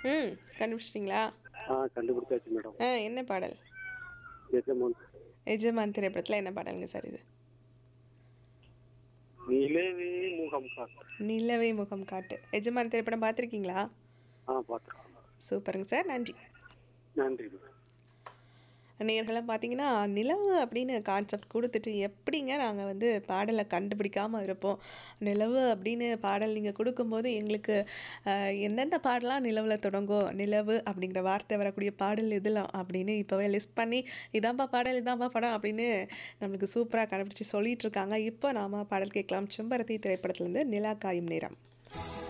ம் கண்டுபிடிச்சிட்டிங்களா ஆ கண்டுபிடிச்சாச்சு மேடம் ஆ என்ன பாடல் எஜமான் எஜமான் திரைப்படத்தில் என்ன பாடலுங்க சார் இது நிலவே முகம் காட்டு நிலவே முகம் காட்டு எஜமான் திரைப்படம் பார்த்துருக்கீங்களா ஆ பார்த்துருக்கோம் சூப்பருங்க சார் நன்றி நன்றி மேடம் நேர்களெல்லாம் பார்த்தீங்கன்னா நிலவு அப்படின்னு கான்செப்ட் கொடுத்துட்டு எப்படிங்க நாங்கள் வந்து பாடலை கண்டுபிடிக்காமல் இருப்போம் நிலவு அப்படின்னு பாடல் நீங்கள் கொடுக்கும்போது எங்களுக்கு அஹ், எந்தெந்த பாடலாம் நிலவில் தொடங்கும் நிலவு அப்படிங்கிற வார்த்தை வரக்கூடிய பாடல் இதெல்லாம் அப்படின்னு இப்போவே லிஸ்ட் பண்ணி இதான்ப்பா பாடல் இதான்ப்பா படம் அப்படின்னு நம்மளுக்கு சூப்பராக கண்டுபிடிச்சி சொல்லிட்டு இருக்காங்க இப்போ நாம பாடல் கேட்கலாம் செம்பருத்தி திரைப்படத்துலேருந்து நிலா காயும் நேரம்